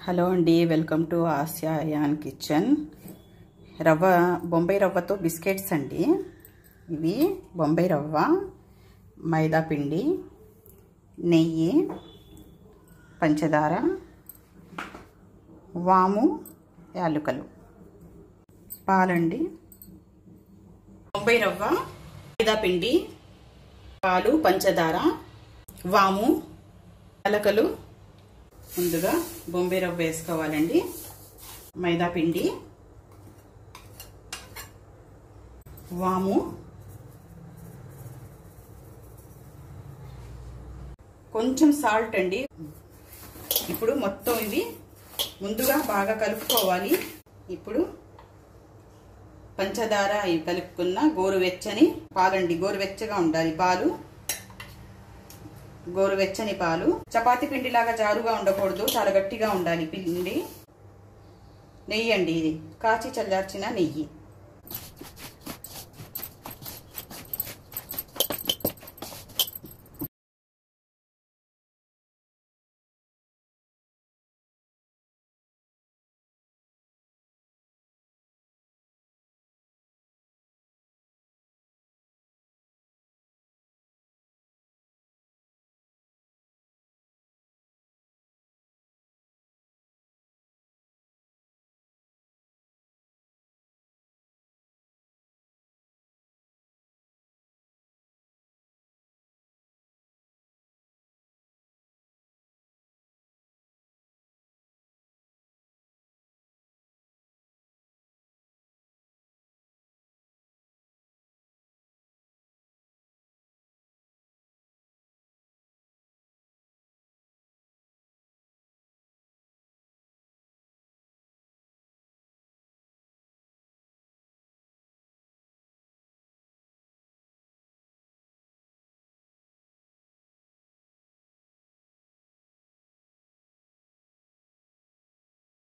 hello అండి welcome to ఆసియాయాన్ kitchen రవ్వ బొంబాయి రవ్వతో బిస్కెట్స్ అండి ఇవి బొంబాయి రవ్వ మైదా పిండి నెయ్యి పంచదార వాము యాలుకలు పాలండి బొంబాయి రవ్వ మైదా పిండి పాలు పంచదార వాము యాలకలు ముందుగా బొంబాయి రవ్వ వేసుకోవాలండి మైదా పిండి వాము కొంచెం సాల్ట్ అండి ఇప్పుడు మొత్తం ఇవి ముందుగా బాగా కలుపుకోవాలి ఇప్పుడు పంచదార ఇవి కలుపుకున్న గోరువెచ్చని పాలండి గోరువెచ్చగా ఉండాలి పాలు గోరువెచ్చని పాలు చపాతి పిండిలాగా జారుగా ఉండకూడదు చాలా గట్టిగా ఉండాలి పిండి నెయ్యి అండి ఇది కాచి చల్లార్చిన నెయ్యి